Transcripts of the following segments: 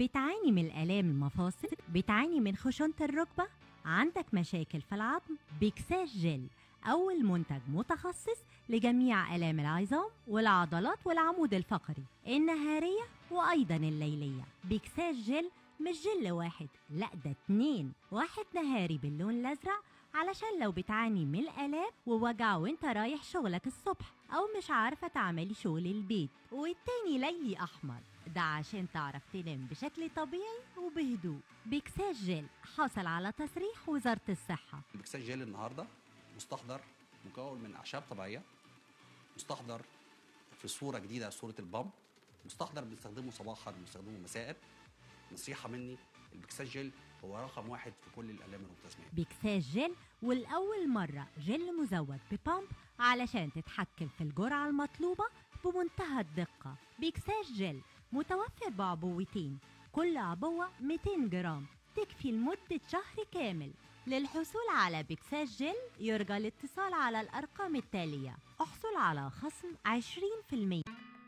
بتعاني من الآلام المفاصل بتعاني من خشونة الركبة عندك مشاكل في العظم بيكساج جل أول منتج متخصص لجميع آلام العظام والعضلات والعمود الفقري النهارية وأيضا الليلية بيكساج جل مش جل واحد لا ده اتنين واحد نهاري باللون الأزرق علشان لو بتعاني من الآلام ووجع وانت رايح شغلك الصبح أو مش عارفة تعملي شغل البيت والتاني ليلي أحمر ده عشان تعرف تنام بشكل طبيعي وبهدوء بيكساج جل حصل على تصريح وزارة الصحة البكساج جيل النهارده مستحضر مكون من اعشاب طبيعيه مستحضر في صوره جديده صوره البامب مستحضر بنستخدمه صباحا بنستخدمه مساء نصيحه مني البكساج جيل هو رقم واحد في كل الالام الملتزمه بيكساج جل والأول مرة جل مزود ببامب علشان تتحكم في الجرعة المطلوبة بمنتهى الدقة بيكساج جل متوفر بعبوتين كل عبوة 200 جرام تكفي لمدة شهر كامل للحصول على بيكساج جل يرجى الاتصال على الأرقام التالية احصل على خصم 20%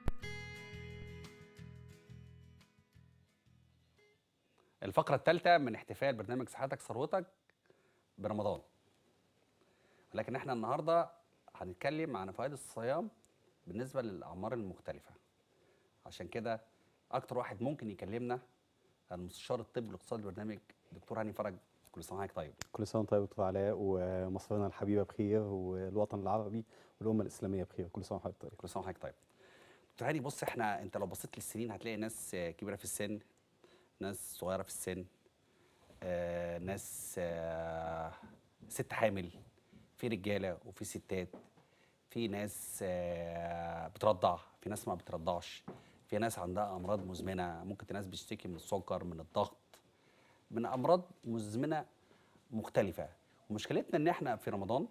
الفقره الثالثه من احتفال برنامج صحتك ثروتك برمضان ولكن احنا النهارده هنتكلم عن فوائد الصيام بالنسبه للاعمار المختلفه عشان كده اكتر واحد ممكن يكلمنا المستشار الطبي الاقتصادي البرنامج دكتور هاني فرج كل سنه وحضرتك طيب كل سنه وانت طيب دكتور علاء ومصرنا الحبيبه بخير والوطن العربي والامه الاسلاميه بخير كل سنه وحضرتك طيب كل سنه وحضرتك طيب دكتور هاني بص احنا انت لو بصيت للسنين هتلاقي ناس آه، كبيره في السن ناس صغيره في السن آه، ناس آه، ست حامل في رجاله وفي ستات في ناس آه، بترضع في ناس ما بترضعش في ناس عندها امراض مزمنه ممكن ناس بتشتكي من السكر من الضغط من امراض مزمنه مختلفه ومشكلتنا ان احنا في رمضان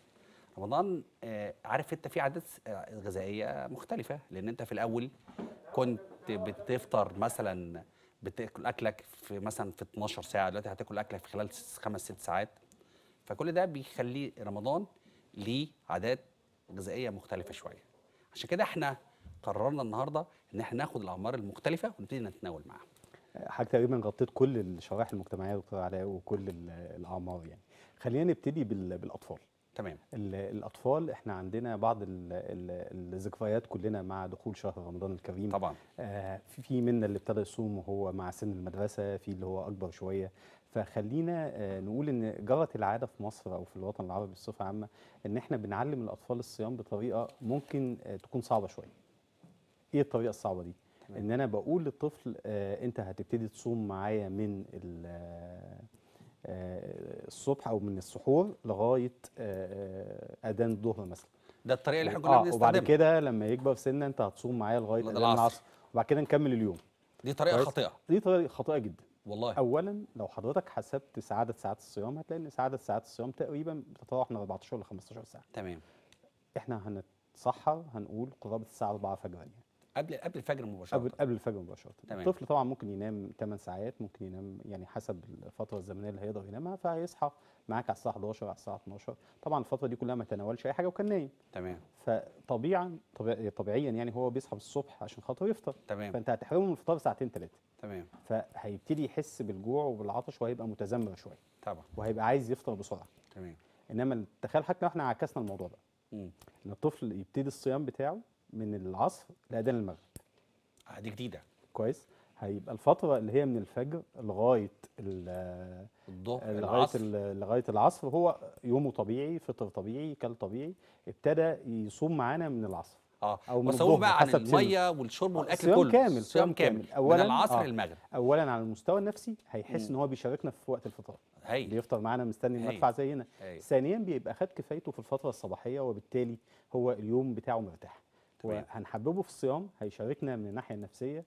رمضان آه، عارف انت في عادات آه، غذائيه مختلفه لان انت في الاول كنت بتفطر مثلا بتاكل اكلك في مثلا في 12 ساعه دلوقتي هتاكل اكلك في خلال س- خمس ست ساعات فكل ده بيخلي رمضان ليه عادات غذائيه مختلفه شويه عشان كده احنا قررنا النهارده ان احنا ناخد الاعمار المختلفه ونبتدي نتناول معاها حضرتك تقريبا غطيت كل الشرائح المجتمعيه يا دكتور علاء وكل ال- الاعمار يعني خلينا نبتدي بال- بالاطفال تمام ال- الاطفال احنا عندنا بعض ال- ال- الذكريات كلنا مع دخول شهر رمضان الكريم طبعا آه، في في منا اللي ابتدى يصوم وهو مع سن المدرسه في اللي هو اكبر شويه فخلينا آه، نقول ان جرت العاده في مصر او في الوطن العربي بصفه عامه ان احنا بنعلم الاطفال الصيام بطريقه ممكن آه، تكون صعبه شويه ايه الطريقه الصعبه دي تمام. ان انا بقول للطفل آه، انت هتبتدي تصوم معايا من ال- آه، آه، الصبح او من السحور لغايه آه، آه، اذان الظهر مثلا ده الطريقه اللي احنا كنا اه بنستخدمها وبعد كده لما يكبر سنه انت هتصوم معايا لغايه لغاية اذان العصر. العصر وبعد كده نكمل اليوم دي طريقه كويس؟ خاطئه دي طريقه خاطئه جدا والله اولا لو حضرتك حسبت عدد ساعات الصيام هتلاقي ان عدد ساعات الصيام تقريبا بتتراوح من 14 ل 15 ساعه تمام احنا هنتسحر هنقول قرابه الساعه 4 فجرا يعني قبل قبل الفجر مباشره قبل قبل الفجر مباشره تمام. الطفل طبعا ممكن ينام 8 ساعات ممكن ينام يعني حسب الفتره الزمنيه اللي هيقدر ينامها فهيصحى معاك على الساعه 11 على الساعه 12 طبعا الفتره دي كلها ما تناولش اي حاجه وكان نايم تمام فطبيعا طبيعي طبيعيا يعني هو بيصحى الصبح عشان خاطر يفطر تمام فانت هتحرمه من الفطار ساعتين ثلاثه تمام فهيبتدي يحس بالجوع وبالعطش وهيبقى متذمر شويه طبعا وهيبقى عايز يفطر بسرعه تمام انما تخيل حتى لو احنا عكسنا الموضوع ده امم ان الطفل يبتدي الصيام بتاعه من العصر لاذان المغرب آه دي جديده كويس هيبقى الفتره اللي هي من الفجر لغايه ال- الظهر لغايه العصر ال- لغايه العصر هو يومه طبيعي فطر طبيعي كل طبيعي ابتدى يصوم معانا من العصر اه أو من بس هو الظهر بقى عن حسب سنه. الميه والشرب والاكل صيام كله كامل، صيام صيام كامل كامل. من أولاً- العصر آه. للمغرب اولا على المستوى النفسي هيحس مم. ان هو بيشاركنا في وقت الفطار هايل بيفطر معانا مستني هايل. المدفع زينا هايل ثانيا بيبقى خد كفايته في الفتره الصباحيه وبالتالي هو اليوم بتاعه مرتاح تمام. وهنحببه في الصيام هيشاركنا من الناحيه النفسيه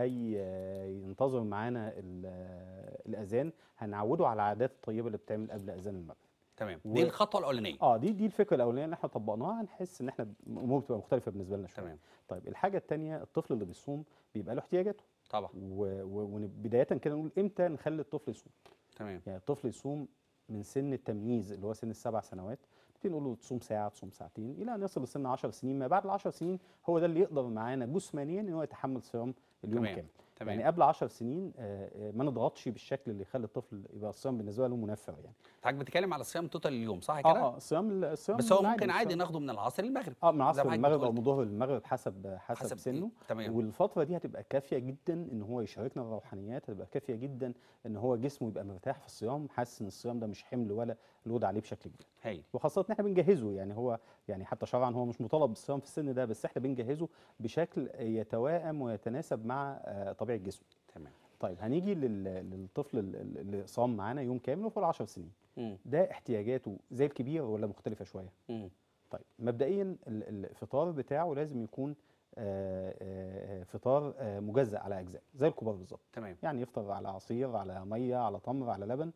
هينتظر معانا ال- الاذان هنعوده على العادات الطيبه اللي بتعمل قبل اذان المغرب تمام و- دي الخطوه الاولانيه اه دي دي الفكره الاولانيه اللي احنا طبقناها هنحس ان احنا الامور بتبقى مختلفه بالنسبه لنا شويه تمام طيب الحاجه الثانيه الطفل اللي بيصوم بيبقى له احتياجاته طبعا وبدايه كده نقول امتى نخلي الطفل يصوم تمام يعني الطفل يصوم من سن التمييز اللي هو سن السبع سنوات نبتدي نقول له تصوم ساعه تصوم ساعتين الى ان يصل لسن 10 سنين ما بعد ال 10 سنين هو ده اللي يقدر معانا جسمانيا ان هو يتحمل صيام اليوم تمام. كامل تمام. يعني قبل 10 سنين آه، آه، ما نضغطش بالشكل اللي يخلي الطفل يبقى الصيام بالنسبه له منفر يعني حضرتك بتتكلم على صيام توتال اليوم صح اه كده اه الصيام الصيام بس هو العادي، ممكن عادي الصيام- ناخده من العصر للمغرب اه من زي عصر ما حضرتك المغرب او قلت. من ظهر المغرب حسب حسب, حسب سنه تمام والفترة دي هتبقى كافية جدا ان هو يشاركنا الروحانيات هتبقى كافية جدا ان هو جسمه يبقى مرتاح في الصيام حاسس ان الصيام ده مش حمل ولا لود عليه بشكل كبير هايل وخاصة ان احنا بنجهزه يعني هو يعني حتى شرعا هو مش مطالب بالصيام في السن ده بس احنا بنجهزه بشكل يتوائم ويتناسب مع آه، طبيعة جسمه تمام طيب هنيجي لل- للطفل ال- ال- اللي صام معانا يوم كامل وفوق 10 سنين مم. ده احتياجاته زي الكبير ولا مختلفة شوية مم. طيب مبدئيا ال- الفطار بتاعه لازم يكون آه، آه، آه، فطار آه، مجزأ على أجزاء زي الكبار بالظبط تمام يعني يفطر على عصير على مية على تمر على لبن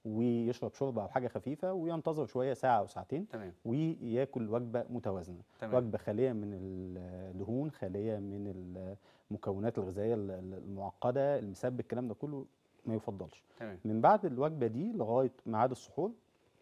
ويشرب شوربة أو حاجة خفيفة وينتظر شوية ساعة أو ساعتين تمام وياكل وجبة متوازنة تمام وجبة خالية من الدهون خالية من المكونات الغذائية ال- ال- المعقدة المسبك الكلام ده كله ما يفضلش تمام من بعد الوجبة دي لغاية ميعاد السحور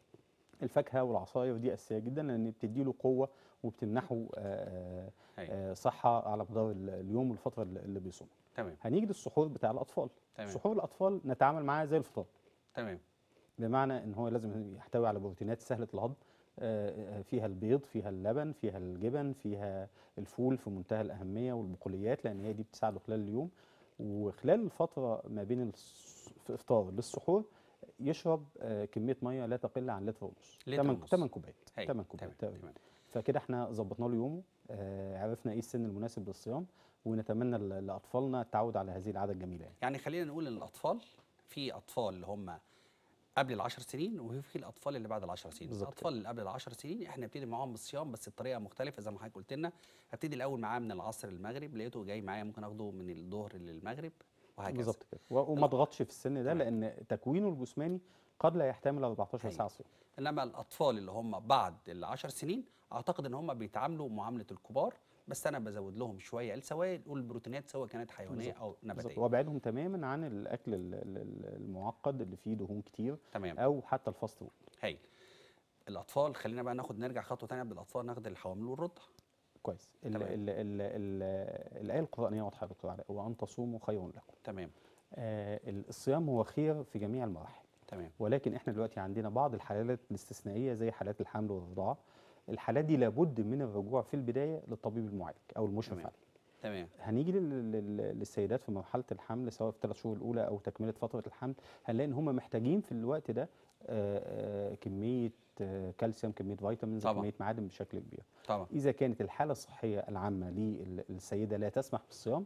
الفاكهة والعصاير دي أساسية جدا لأن بتديله قوة وبتمنحه آه، آه، هايل آه، صحة على مدار ال- اليوم والفترة اللي اللي بيصومها تمام هنيجي للسحور بتاع الأطفال تمام سحور الأطفال نتعامل معاه زي الفطار تمام بمعنى ان هو لازم يحتوي على بروتينات سهله الهضم آه، آه، فيها البيض فيها اللبن فيها الجبن فيها الفول في منتهى الاهميه والبقوليات لان هي دي بتساعده خلال اليوم وخلال الفتره ما بين الس- الافطار للسحور يشرب آه، كميه ميه لا تقل عن لتر ونص لتر 8 ونص. 8 كوبايات هايل 8 تمام كوبايات تقريبا تمام فكده احنا ظبطنا له يومه آه، عرفنا ايه السن المناسب للصيام ونتمنى ل- لاطفالنا التعود على هذه العاده الجميله يعني. يعني خلينا نقول ان الاطفال في اطفال اللي هم قبل العشر سنين وفي الاطفال اللي بعد العشر سنين بالظبط الاطفال اللي قبل العشر سنين احنا نبتدي معاهم بالصيام بس بطريقه مختلفه زي ما حضرتك قلت لنا هبتدي الاول معاه من العصر للمغرب لقيته جاي معايا ممكن اخده من الظهر للمغرب وهكذا بالظبط كده و- وما اضغطش في السن ده تمام. لان تكوينه الجسماني قد لا يحتمل 14 هايل. ساعه صيام انما الاطفال اللي هم بعد العشر سنين اعتقد ان هم بيتعاملوا معامله الكبار بس انا بزود لهم شويه السوائل والبروتينات سواء كانت حيوانيه بالظبط. او بالظبط نباتيه وابعدهم تماما عن الاكل ال- ال- ال- المعقد اللي فيه دهون كتير تمام او حتى الفاست فود هايل الاطفال خلينا بقى ناخد نرجع خطوه ثانيه بالاطفال ناخد الحوامل والرضع كويس ال تمام. ال ال ال الايه القرانيه واضحه يا دكتور علاء وان تصوموا خير لكم تمام آه ال- الصيام هو خير في جميع المراحل تمام ولكن احنا دلوقتي عندنا بعض الحالات الاستثنائيه زي حالات الحمل والرضاعه الحالات دي لابد من الرجوع في البدايه للطبيب المعالج او المشرف تمام. عليه تمام هنيجي لل- لل- للسيدات في مرحله الحمل سواء في الثلاث شهور الاولى او تكمله فتره الحمل هنلاقي ان هم محتاجين في الوقت ده آه، آه، كميه آه، كالسيوم كميه فيتامينز طبعا. كميه معادن بشكل كبير طبعا اذا كانت الحاله الصحيه العامه للسيده لا تسمح بالصيام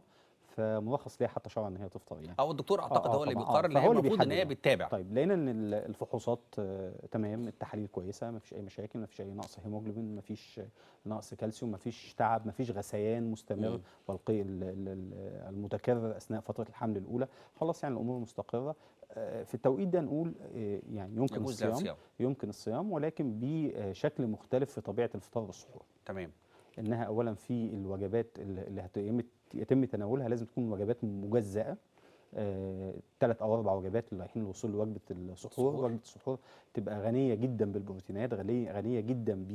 فمرخص ليها حتى شرعا ان هي تفطر يعني او الدكتور اعتقد آه، هو اللي طبعاً. آه، بيقرر ان هي فهو اللي المفروض ان هي بيحدد. بتتابع طيب لقينا ان ال- الفحوصات آه، تمام التحاليل كويسه ما فيش اي مشاكل ما فيش اي نقص هيموجلوبين ما فيش نقص كالسيوم ما فيش تعب ما فيش غثيان مستمر مم. والقيء ال- ال- ال- المتكرر اثناء فتره الحمل الاولى خلاص يعني الامور مستقره آه، في التوقيت ده نقول آه، يعني يمكن يجوز لها الصيام الصيام يمكن الصيام ولكن بشكل مختلف في طبيعه الفطار والسحور تمام انها اولا في الوجبات اللي اللي هتم يتم تناولها لازم تكون وجبات مجزأه ثلاث او اربع وجبات اللي رايحين للوصول لوجبه السحور السحور. وجبه السحور تبقى غنيه جدا بالبروتينات غنيه غنيه جدا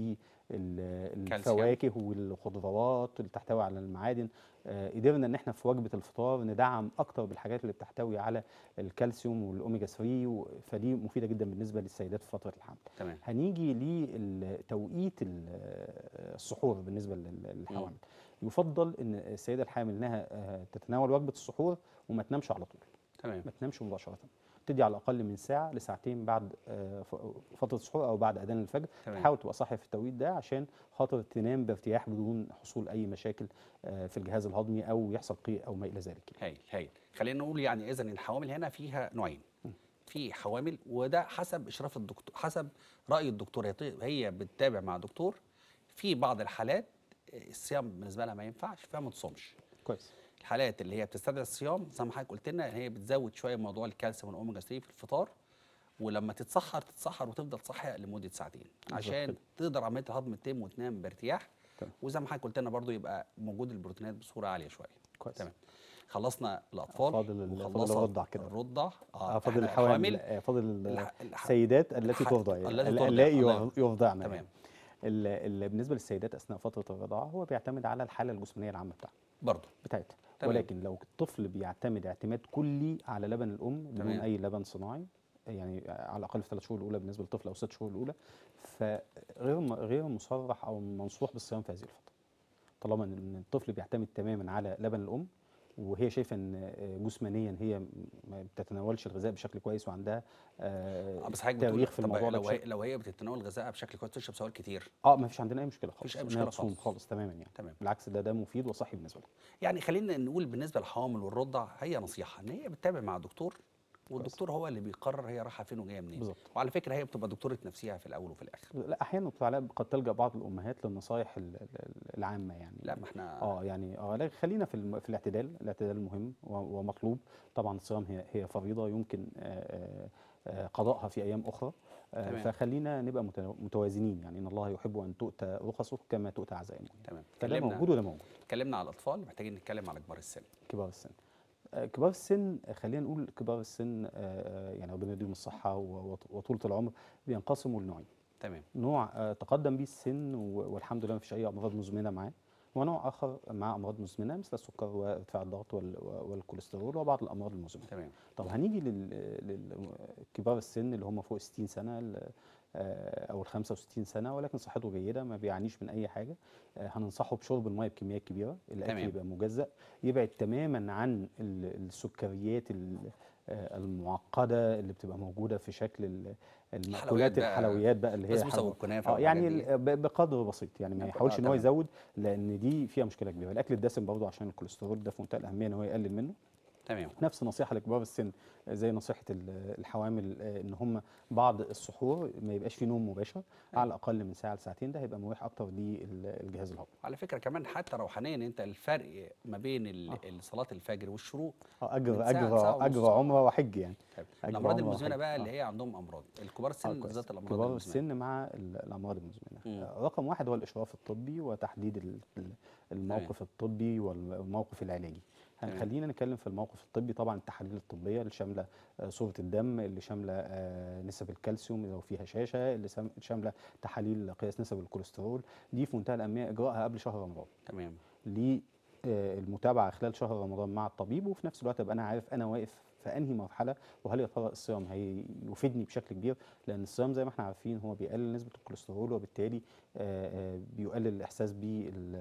بالفواكه والخضروات اللي تحتوي على المعادن آه، قدرنا ان احنا في وجبه الفطار ندعم اكتر بالحاجات اللي بتحتوي على الكالسيوم والاوميجا 3 و- فدي مفيده جدا بالنسبه للسيدات في فتره الحمل تمام هنيجي لتوقيت السحور بالنسبه لل- للحوامل يفضل ان السيده الحامل انها آه، تتناول وجبه السحور وما تنامش على طول تمام ما تنامش مباشره تدي على الاقل من ساعه لساعتين بعد آه، ف- فتره السحور او بعد اذان الفجر تمام تحاول تبقى صاحيه في التوقيت ده عشان خاطر تنام بارتياح بدون حصول اي مشاكل آه، في الجهاز الهضمي او يحصل قيء او ما الى ذلك هايل هايل خلينا نقول يعني اذا الحوامل هنا فيها نوعين في حوامل وده حسب اشراف الدكتور حسب راي الدكتور هي ط- هي بتتابع مع دكتور في بعض الحالات الصيام بالنسبه لها ما ينفعش فما تصومش كويس الحالات اللي هي بتستدعي الصيام زي ما حضرتك قلت لنا هي بتزود شويه موضوع الكالسيوم والاوميجا 3 في الفطار ولما تتسحر تتسحر وتفضل صاحيه لمده ساعتين عشان كده. تقدر عمليه الهضم تتم وتنام بارتياح تمام. وزي ما حضرتك قلت لنا برضو يبقى موجود البروتينات بصوره عاليه شويه كويس تمام خلصنا الاطفال فاضل ال- فاضل وخلصنا الرضع كده. الرضع اه فاضل إحنا الحوامل آه، فاضل ال- الح- الح- السيدات التي الح- ترضع يعني التي ال- ترضع. اللائي الله ير- يرضعن تمام يعني. ال- ال- بالنسبه للسيدات اثناء فتره الرضاعه هو بيعتمد على الحاله الجسمانيه العامه بتاعتها برضو بتاعتها تمام. ولكن لو الطفل بيعتمد اعتماد كلي على لبن الام بدون تمام. اي لبن صناعي يعني على الاقل في الثلاث شهور الاولى بالنسبه للطفل او الست شهور الاولى فغير م- غير مصرح او منصوح بالصيام في هذه الفتره طالما ان الطفل بيعتمد تماما على لبن الام وهي شايفه ان جسمانيا هي ما بتتناولش الغذاء بشكل كويس وعندها آه، آه، بس حضرتك بتقول تاريخ في طب الموضوع ده لو هي بشكل لو هي بتتناول غذائها بشكل كويس تشرب سوائل كتير اه ما فيش عندنا اي مشكله خالص مفيش أي إنها مشكلة تصوم خالص. خالص تماما يعني تمام. بالعكس ده ده مفيد وصحي بالنسبه لها يعني خلينا نقول بالنسبه للحوامل والرضع هي نصيحه ان هي بتتابع مع دكتور والدكتور هو اللي بيقرر هي رايحه فين وجايه منين بالظبط. وعلى فكره هي بتبقى دكتوره نفسها في الاول وفي الاخر لا احيانا دكتور علاء قد تلجا بعض الامهات للنصائح ال- ال- العامه يعني لا ما احنا اه يعني اه لا خلينا في الم- في الاعتدال الاعتدال مهم و- ومطلوب طبعا الصيام هي هي فريضه يمكن آه، آه، آه، قضائها في ايام اخرى آه، تمام. فخلينا نبقى متنا- متوازنين يعني ان الله يحب ان تؤتى رخصه كما تؤتى عزائمه تمام فده اتكلمنا موجود وده موجود اتكلمنا على الاطفال محتاجين نتكلم على كبار السن كبار السن آه، كبار السن آه، خلينا نقول كبار السن آه، آه، يعني ربنا يديهم الصحه و- وط- وطولة العمر بينقسموا لنوعين تمام نوع آه، تقدم به السن و- والحمد لله ما فيش اي امراض مزمنه معاه ونوع اخر مع امراض مزمنه مثل السكر وارتفاع الضغط وال- والكوليسترول وبعض الامراض المزمنه تمام طب هنيجي لكبار السن اللي هم فوق 60 سنه ال- آه، او ال 65 سنه ولكن صحته جيده ما بيعانيش من اي حاجه آه، هننصحه بشرب الميه بكميات كبيره الاكل تمام. يبقى مجزأ يبعد تماما عن ال- السكريات ال- آه، المعقده اللي بتبقى موجوده في شكل ال- المأكولات بقى، الحلويات بقى اللي هي بسبوسه حلوى- والكنافه اه والحاجات يعني دي. ال- ب- بقدر بسيط يعني ما آه، يحاولش ان هو تمام. يزود لان دي فيها مشكله كبيره الاكل الدسم برضه عشان الكوليسترول ده في منتهى الاهميه ان هو يقلل منه تمام نفس نصيحه لكبار السن زي نصيحه ال- الحوامل آه، ان هم بعد السحور ما يبقاش فيه نوم مباشر على الاقل من ساعه لساعتين ده هيبقى مريح اكتر للجهاز الهضمي على فكره كمان حتى روحانيا انت الفرق ما بين ال- صلاه الفجر والشروق اه من اجر ساعة لساعة اجر ونص. اجر عمره وحج يعني طيب. أجر الامراض عمره المزمنه وحج. بقى آه. اللي هي عندهم امراض الكبار آه، السن كويس. بالذات الامراض كبار المزمنه السن مع ال- الامراض المزمنه مم. آه، رقم واحد هو الاشراف الطبي وتحديد ال- ال- الموقف الطبي والموقف العلاجي تمام. هنخلينا نتكلم في الموقف الطبي طبعا التحاليل الطبيه اللي شامله آه، صوره الدم اللي شامله آه، نسب الكالسيوم لو فيها شاشه اللي سام- شامله تحاليل قياس نسب الكوليسترول دي في منتهى الاهميه اجراءها قبل شهر رمضان تمام للمتابعه خلال شهر رمضان مع الطبيب وفي نفس الوقت ابقى انا عارف انا واقف في انهي مرحله وهل يا ترى الصيام هيفيدني بشكل كبير لان الصيام زي ما احنا عارفين هو بيقلل نسبه الكوليسترول وبالتالي آه، آه، بيقلل الاحساس بال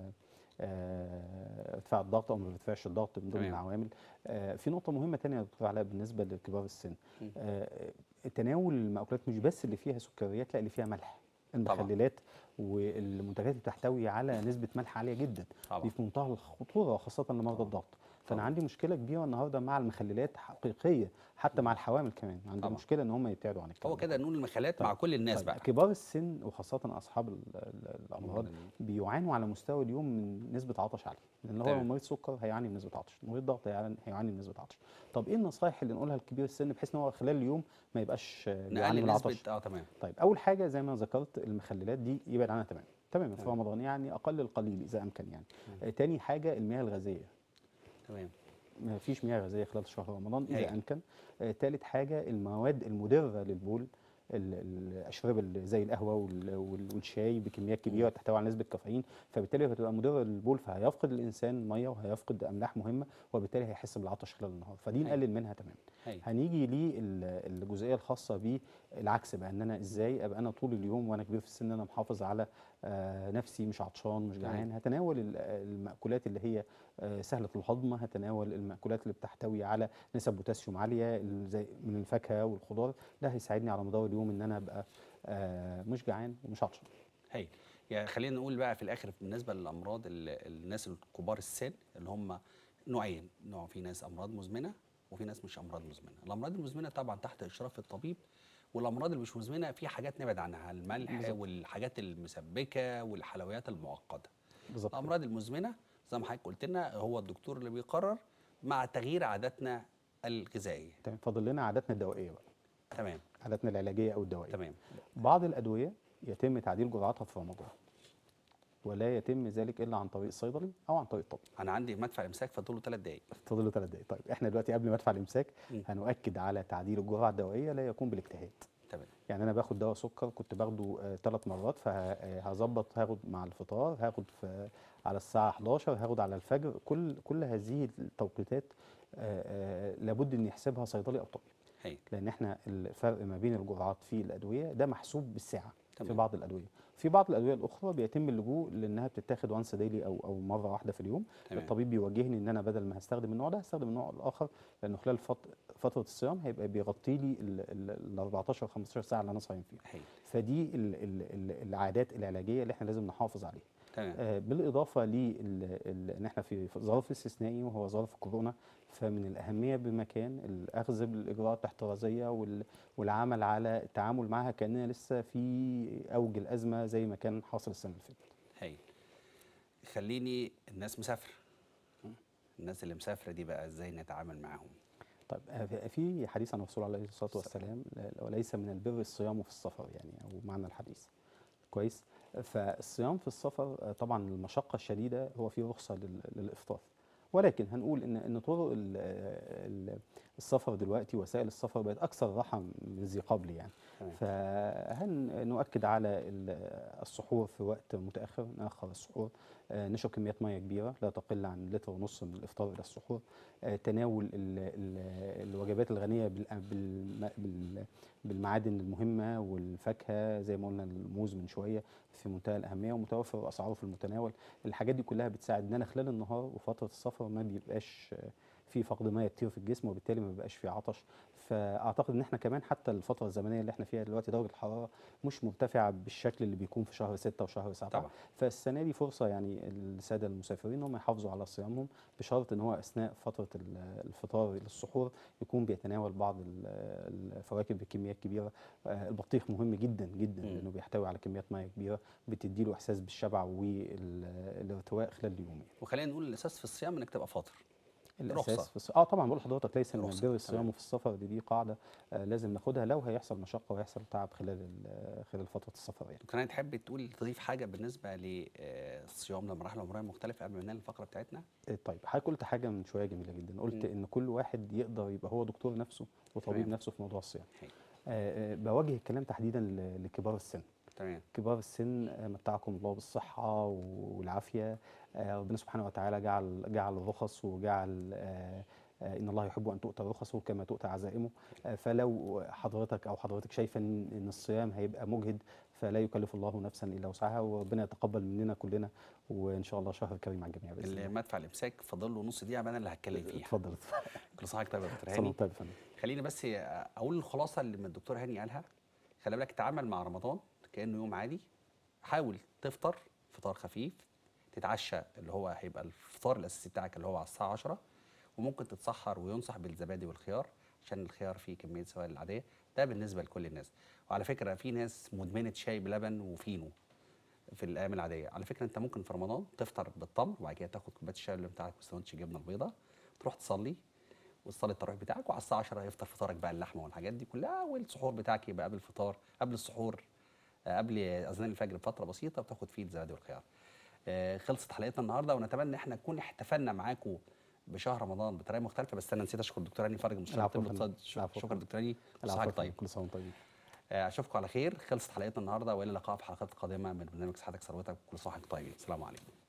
آه، ارتفاع الضغط او ما بيرتفعش الضغط من ضمن تمام. العوامل آه، في نقطه مهمه تانية يا دكتور علاء بالنسبه لكبار السن مم. آه، تناول المأكولات مش بس اللي فيها سكريات لا اللي فيها ملح المخللات والمنتجات اللي بتحتوي على نسبه ملح عاليه جدا طبعا دي في منتهى الخطوره خاصه لمرضى طبعاً. الضغط فانا طبعاً. عندي مشكله كبيره النهارده مع المخللات حقيقيه حتى مع الحوامل كمان عندي طبعاً. مشكله ان هم يبتعدوا عن الكلام هو ده كده نقول المخالات طيب. مع كل الناس طيب، بقى كبار السن وخاصه اصحاب ال- ال- الامراض بيعانوا على مستوى اليوم من نسبه عطش عاليه لان هو تمام. لو مريض سكر هيعاني من نسبه عطش مريض ضغط هيعاني هيعاني من نسبه عطش طب ايه النصائح اللي نقولها لكبير السن بحيث ان هو خلال اليوم ما يبقاش آه، بيعاني من نقلل العطش نسبه اه تمام طيب اول حاجه زي ما ذكرت المخللات دي يبعد عنها تماما تماما في تمام. رمضان يعني اقل القليل اذا امكن يعني آه تاني حاجه المياه الغازيه تمام ما فيش مياه غازيه خلال شهر رمضان اذا أيوة. امكن آه تالت حاجه المواد المدره للبول ال- ال- الاشربه اللي زي القهوه وال- وال- والشاي بكميات كبيره تحتوي على نسبه كافيين فبالتالي هتبقى مدره للبول فهيفقد الانسان ميه وهيفقد املاح مهمه وبالتالي هيحس بالعطش خلال النهار فدي أيوة. نقلل منها تماما أيوة. هنيجي للجزئيه الخاصه بالعكس بقى ان انا ازاي ابقى انا طول اليوم وانا كبير في السن انا محافظ على آه، نفسي مش عطشان مش تمام. جعان هتناول ال- المأكولات اللي هي آه، سهله الهضم هتناول المأكولات اللي بتحتوي على نسب بوتاسيوم عاليه ال- زي من الفاكهه والخضار ده هيساعدني على مدار اليوم ان انا ابقى آه، مش جعان ومش عطشان هايل يعني خلينا نقول بقى في الاخر بالنسبه للامراض ال- الناس الكبار السن اللي هم نوعين نوع في ناس امراض مزمنه وفي ناس مش امراض مزمنه الامراض المزمنه طبعا تحت اشراف الطبيب والامراض اللي مش مزمنه في حاجات نبعد عنها الملح بالظبط. والحاجات المسبكه والحلويات المعقده بالظبط الامراض المزمنه زي ما حضرتك قلت لنا هو الدكتور اللي بيقرر مع تغيير عاداتنا الغذائيه تمام فاضل لنا عاداتنا الدوائيه بقى تمام عاداتنا العلاجيه او الدوائيه تمام بعض الادويه يتم تعديل جرعاتها في رمضان ولا يتم ذلك الا عن طريق الصيدلي او عن طريق الطبيب انا عندي مدفع امساك فاضل له ثلاث دقائق فاضل له ثلاث دقائق طيب احنا دلوقتي قبل ما ادفع الامساك مم. هنؤكد على تعديل الجرعه الدوائيه لا يكون بالاجتهاد تمام يعني انا باخد دواء سكر كنت باخده ثلاث مرات فهظبط هاخد مع الفطار هاخد في على الساعه 11 هاخد على الفجر كل كل هذه التوقيتات آه، آه، لابد ان يحسبها صيدلي او طبيب هايل لان احنا الفرق ما بين الجرعات في الادويه ده محسوب بالساعه في تمام. بعض الادويه في بعض الادويه الاخرى بيتم اللجوء لانها بتتاخد وانس ديلي او او مره واحده في اليوم تمام. الطبيب بيوجهني ان انا بدل ما هستخدم النوع ده هستخدم النوع الاخر لانه خلال فت- فتره الصيام هيبقى بيغطي لي ال 14 15 ساعه اللي انا صايم فيها هايل فدي ال ال ال العادات العلاجيه اللي احنا لازم نحافظ عليها تمام آه، بالاضافه لان احنا في في ظرف استثنائي وهو ظرف كورونا فمن الاهميه بمكان الاخذ بالاجراءات الاحترازيه وال- والعمل على التعامل معها كاننا لسه في اوج الازمه زي ما كان حاصل السنه اللي فاتت هايل خليني الناس مسافره الناس اللي مسافره دي بقى ازاي نتعامل معاهم طيب آه، في حديث عن الرسول عليه الصلاه والسلام لا- وليس من البر الصيام في السفر يعني او معنى الحديث كويس فالصيام في السفر آه، طبعا المشقه الشديده هو فيه رخصه لل- للافطار ولكن هنقول ان ان طرق ال- ال- السفر دلوقتي وسائل السفر بقت اكثر راحه من ذي قبل يعني تمام. فهنؤكد على ال- السحور في وقت متاخر ناخر السحور آه، نشرب كميات ميه كبيره لا تقل عن لتر ونص من الافطار الى السحور آه، تناول ال- ال- الوجبات الغنيه بال- بالم- بال- بالمعادن المهمه والفاكهه زي ما قلنا الموز من شويه في منتهى الاهميه ومتوفر واسعاره في المتناول الحاجات دي كلها بتساعد ان انا خلال النهار وفتره السفر ما بيبقاش آه، في فقد ميه كتير في الجسم وبالتالي ما بيبقاش في عطش فاعتقد ان احنا كمان حتى الفتره الزمنيه اللي احنا فيها دلوقتي درجه الحراره مش مرتفعه بالشكل اللي بيكون في شهر 6 وشهر 7 طبعا فالسنه دي فرصه يعني الساده المسافرين ان هم يحافظوا على صيامهم بشرط ان هو اثناء فتره ال- الفطار للسحور يكون بيتناول بعض ال- الفواكه بكميات كبيره آه، البطيخ مهم جدا جدا مم. لانه بيحتوي على كميات ميه كبيره بتدي له احساس بالشبع والارتواء خلال اليوم يعني. وخلينا نقول الاساس في الصيام انك تبقى فاطر الاساس رخصة. في الص... اه طبعا بقول لحضرتك ليس من رخصة، البر الصيام تمام. في السفر دي, دي قاعده آه لازم ناخدها لو هيحصل مشقه وهيحصل تعب خلال ال- خلال فتره السفر يعني دكتور هاني تحب تقول تضيف حاجه بالنسبه للصيام لمراحل عمريه مختلفه قبل ما ننهي الفقره بتاعتنا آه، طيب حضرتك قلت حاجه من شويه جميله جدا قلت مم. ان كل واحد يقدر يبقى هو دكتور نفسه وطبيب تمام. نفسه في موضوع الصيام هايل. آه آه بوجه الكلام تحديدا ل- لكبار السن تمام كبار السن آه، متعكم الله بالصحة والعافية آه، ربنا سبحانه وتعالى جعل جعل الرخص وجعل آه، آه، إن الله يحب أن تؤتى رخصه كما تؤتى عزائمه آه، فلو حضرتك أو حضرتك شايفة إن إن الصيام هيبقى مجهد فلا يكلف الله نفسا إلا وسعها وربنا يتقبل مننا كلنا وإن شاء الله شهر كريم على الجميع بإذن اللي الله مدفع الامساك فاضل له نص دقيقه بقى انا اللي هتكلم فيها اتفضل كل سنه وانت طيب يا دكتور صلى هاني الله عليه وسلم خليني بس اقول الخلاصه اللي من الدكتور هاني قالها خلي بالك تعامل مع رمضان كانه يوم عادي حاول تفطر فطار خفيف تتعشى اللي هو هيبقى الفطار الاساسي بتاعك اللي هو على الساعه 10 وممكن تتسحر وينصح بالزبادي والخيار عشان الخيار فيه كميه سوائل العاديه ده بالنسبه لكل الناس وعلى فكره في ناس مدمنه شاي بلبن وفينو في الايام العاديه على فكره انت ممكن في رمضان تفطر بالتمر وبعد كده تاخد كوبايه الشاي اللي بتاعك وساندوتش جبنه البيضاء تروح تصلي وتصلي التراويح بتاعك وعلى الساعه 10 يفطر فطارك بقى اللحمه والحاجات دي كلها والسحور بتاعك يبقى قبل الفطار قبل السحور آه، قبل اذان الفجر بفتره بسيطه وتاخد فيه الزبادي والخيار. آه، خلصت حلقتنا النهارده ونتمنى ان احنا نكون احتفلنا معاكم بشهر رمضان بطريقه مختلفه بس انا نسيت اشكر الدكتور هاني فرج مستشار العفو طب يا فندم. الاقتصاد شك- العفو يا شكرا فندم. دكتور هاني العفو صحتك يا فندم. طيب كل سنة وانتم طيبين آه، اشوفكم على خير خلصت حلقتنا النهارده والى اللقاء في حلقات قادمه من برنامج صحتك ثروتك كل سنه وحضرتك طيبين السلام عليكم